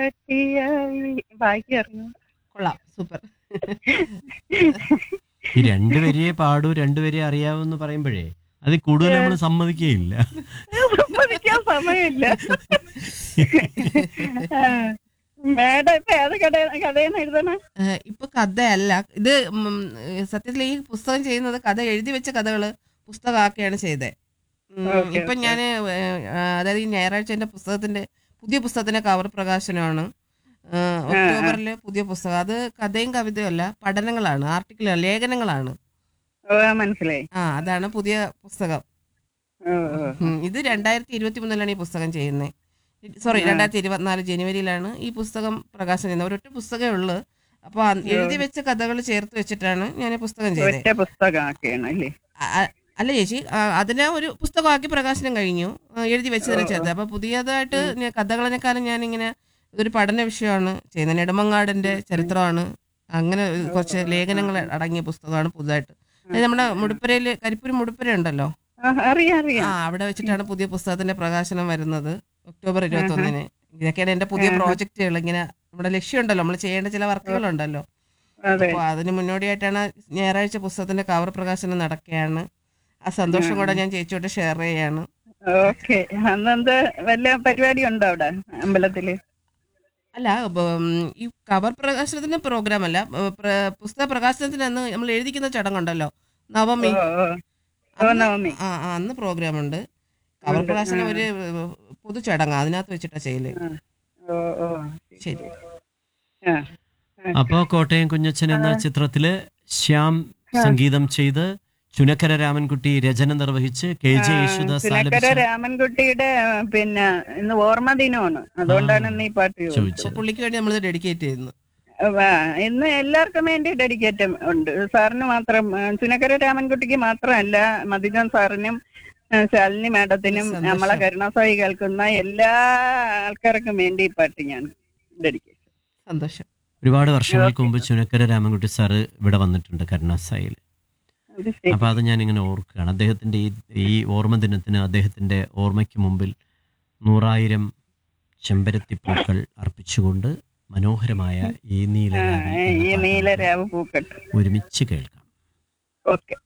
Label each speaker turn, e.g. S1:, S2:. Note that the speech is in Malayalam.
S1: പട്ടിയായി ബാക്കി അറിഞ്ഞു
S2: കൊള്ളാം സൂപ്പർ
S3: ഈ രണ്ടുപേരെയെ പാടൂ രണ്ടുപേരെ അറിയാവെന്ന് പറയുമ്പോഴേ അത് കൂടുതൽ നമ്മൾ സമ്മതിക്കുകയില്ല
S1: സമ്മതിക്കാൻ സമയമില്ല മേഡം ഇപ്പൊ ഏത് കട കഥയെന്ന് എഴുതണ
S2: ഏഹ് ഇപ്പൊ കഥയല്ല ഇത് ഉം, സത്യത്തിൽ ഈ പുസ്തകം ചെയ്യുന്നത് കഥ എഴുതി വെച്ച കഥകള് പുസ്തകമാക്കിയാണ് ചെയ്തത്
S1: Okay,
S2: ഇപ്പൊ
S1: okay.
S2: ഞാൻ അതായത് ഈ ഞായറാഴ്ച എന്റെ പുസ്തകത്തിന്റെ പുതിയ പുസ്തകത്തിന്റെ കവർ പ്രകാശനമാണ് ഏഹ് ഒക്ടോബറിലെ പുതിയ പുസ്തകം അത് കഥയും കവിതയും അല്ല പഠനങ്ങളാണ് ആർട്ടിക്കിൾ ലേഖനങ്ങളാണ്
S1: ഓ മനസ്സിലായി
S2: ആ അതാണ് പുതിയ പുസ്തകം
S1: ഓ ഓ
S2: ഉം, ഇത് രണ്ടായിരത്തി ഇരുപത്തി മൂന്നിലാണ് ഈ പുസ്തകം ചെയ്യുന്നത് സോറി രണ്ടായിരത്തി ഇരുപത്തിനാല് ജനുവരിയിലാണ് ഈ പുസ്തകം പ്രകാശനം ചെയ്യുന്നത് ഒരൊറ്റ പുസ്തകമേ ഉള്ളൂ അപ്പോൾ എഴുതി വെച്ച കഥകൾ ചേർത്ത് വെച്ചിട്ടാണ് ഞാൻ ഈ പുസ്തകം ചെയ്തത്
S1: ഒറ്റ പുസ്തകമാക്കിയാണ് അല്ലേ
S2: അ- അ- അല്ല ചേച്ചി ആ, അതിനെ ഒരു പുസ്തകമാക്കി പ്രകാശനം കഴിഞ്ഞു ആ, എഴുതി വെച്ചതിനെ ചേർത്ത് അപ്പൊ പുതിയതായിട്ട് ഞാൻ കഥകളെക്കാളും ഞാനിങ്ങനെ ഇതൊരു പഠന വിഷയമാണ് ചെയ്യുന്നത് നെടുമങ്ങാടിന്റെ ചരിത്രമാണ് അങ്ങനെ ഒരു കുറച്ച് ലേഖനങ്ങൾ അടങ്ങിയ പുസ്തകമാണ് പുതുതായിട്ട് അത് നമ്മുടെ മുടുപ്പരയില് കരിപ്പൂർ മുടുപ്പര ഉണ്ടല്ലോ
S1: ആ, അറിയാം അറിയാം
S2: ആ അവിടെ വെച്ചിട്ടാണ് പുതിയ പുസ്തകത്തിന്റെ പ്രകാശനം വരുന്നത് ഒക്ടോബർ ഇരുപത്തി ഒന്നിന് ഇതൊക്കെയാണ് എന്റെ പുതിയ പ്രോജക്റ്റുകൾ ഇങ്ങനെ നമ്മുടെ ലക്ഷ്യമുണ്ടല്ലോ നമ്മൾ ചെയ്യേണ്ട ചില വർക്കുകളുണ്ടല്ലോ
S1: അതെ
S2: അപ്പോൾ അതിന് മുന്നോടിയായിട്ടാണ് ഞായറാഴ്ച പുസ്തകത്തിന്റെ കവർ പ്രകാശനം നടക്കുകയാണ് ആ സന്തോഷം കൂടെ ഞാൻ ചേച്ചിയോട് ഷെയർ ചെയ്യാണ്
S1: ഓക്കെ അന്നെന്ത് വല്ല പരിപാടി ഉണ്ടോ അവിടെ അമ്പലത്തില്
S2: അല്ല ഉം, ഈ കവർ പ്രകാശനത്തിന്റെ പ്രോഗ്രാം അല്ല ഉം, പ്ര- പുസ്തക പ്രകാശനത്തിന് അന്ന് നമ്മൾ എഴുതിക്കുന്ന ചടങ്ങുണ്ടല്ലോ നവമി
S1: ഓ ഓ ഓ നവമി
S2: ആ ആ, അന്ന് പ്രോഗ്രാം ഉണ്ട് കവർ
S1: ഉണ്ട്,
S2: പ്രകാശനം
S1: ആ.
S2: ഒരു ഉം, പൊതു ചടങ്ങ് അതിനകത്ത് വെച്ചിട്ടാ ചെയ്യല്
S1: ഓ ഓ
S2: ശരി
S1: ആ
S3: അപ്പോ കോട്ടയം കുഞ്ഞച്ചൻ എന്ന ചിത്രത്തില് ശ്യാം സംഗീതം ചെയ്ത് ചുനക്കര രാമൻകുട്ടി രചന നിർവഹിച്ച് കെ ജെ യേശുദാസ്
S1: ചുനക്കര
S3: ആലപിച്ച
S1: രാമൻകുട്ടിയുടെ ആ, പിന്നെ ഇന്ന് ഓർമ്മ ദിനമാണ് അതുകൊണ്ടാണ് ഇന്ന് ഈ പാട്ട് ചോദിച്ചത്
S2: അപ്പൊ പുള്ളിക്ക് വേണ്ടി നമ്മൾ ഡെഡിക്കേറ്റ് ചെയ്യുന്നു
S1: ആ, ഇന്ന് എല്ലാവർക്കും വേണ്ടി ഡെഡിക്കേറ്റ് ഉണ്ട് സാറിന് മാത്രം ആ, ചുനക്കര രാമൻകുട്ടിക്ക് മാത്രമല്ല മധുജൻ സാറിനും ആ, ശാലിനി മാഡത്തിനും
S2: സന്തോഷം.
S1: നമ്മളെ കരുണാസായി കേൾക്കുന്ന എല്ലാ ആൾക്കാർക്കും വേണ്ടി ഈ പാട്ട് ഞാൻ ഡെഡിക്കേറ്റ്
S2: സന്തോഷം
S3: ഒരുപാട് വർഷങ്ങൾക്ക് മുമ്പ് ചുനക്കര രാമൻകുട്ടി സാറ് ഇവിടെ വന്നിട്ടുണ്ട് കരുണാസായിൽ
S1: അത് ശരി.
S3: അപ്പൊ അത് ഞാൻ ഇങ്ങനെ ഓർക്കുകയാണ് അദ്ദേഹത്തിന്റെ ഈ ഈ ഓർമ്മ ദിനത്തിന് അദ്ദേഹത്തിന്റെ ഓർമ്മയ്ക്ക് മുമ്പിൽ നൂറായിരം ചെമ്പരത്തിപ്പൂക്കൾ അർപ്പിച്ചുകൊണ്ട് മനോഹരമായ ഈ
S1: ആ,
S3: നീല
S1: ഈ നീലരാവ് പൂക്കട്ട്
S3: ഒരുമിച്ച് കേൾക്കാം
S1: ഓക്കെ